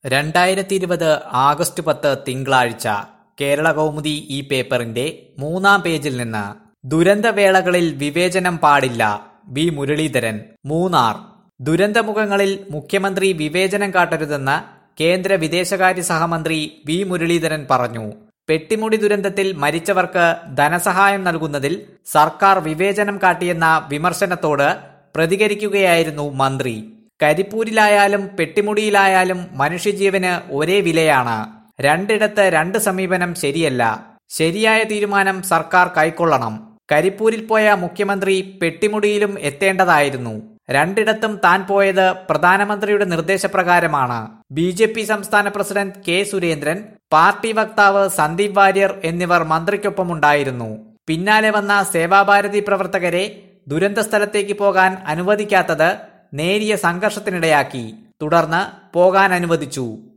രണ്ടായിരത്തി ഇരുപത് ആഗസ്റ്റ് പത്ത് തിങ്കളാഴ്ച കേരള കൗമുദി ഈ പേപ്പറിന്റെ മൂന്നാം പേജിൽ നിന്ന് ദുരന്തവേളകളിൽ വിവേചനം പാടില്ല ബി മുരളീധരൻ മൂന്നാർ ദുരന്തമുഖങ്ങളിൽ മുഖ്യമന്ത്രി വിവേചനം കാട്ടരുതെന്ന് കേന്ദ്ര വിദേശകാര്യ സഹമന്ത്രി വി മുരളീധരൻ പറഞ്ഞു പെട്ടിമുടി ദുരന്തത്തിൽ മരിച്ചവർക്ക് ധനസഹായം നൽകുന്നതിൽ സർക്കാർ വിവേചനം കാട്ടിയെന്ന വിമർശനത്തോട് പ്രതികരിക്കുകയായിരുന്നു മന്ത്രി കരിപ്പൂരിലായാലും പെട്ടിമുടിയിലായാലും മനുഷ്യജീവന് ഒരേ വിലയാണ് രണ്ടിടത്ത് രണ്ട് സമീപനം ശരിയല്ല ശരിയായ തീരുമാനം സർക്കാർ കൈക്കൊള്ളണം കരിപ്പൂരിൽ പോയ മുഖ്യമന്ത്രി പെട്ടിമുടിയിലും എത്തേണ്ടതായിരുന്നു രണ്ടിടത്തും താൻ പോയത് പ്രധാനമന്ത്രിയുടെ നിർദ്ദേശപ്രകാരമാണ് ബി ജെ പി സംസ്ഥാന പ്രസിഡന്റ് കെ സുരേന്ദ്രൻ പാർട്ടി വക്താവ് സന്ദീപ് വാര്യർ എന്നിവർ മന്ത്രിക്കൊപ്പമുണ്ടായിരുന്നു പിന്നാലെ വന്ന സേവാഭാരതി പ്രവർത്തകരെ ദുരന്ത സ്ഥലത്തേക്ക് പോകാൻ അനുവദിക്കാത്തത് നേരിയ സംഘർഷത്തിനിടയാക്കി തുടർന്ന് പോകാൻ അനുവദിച്ചു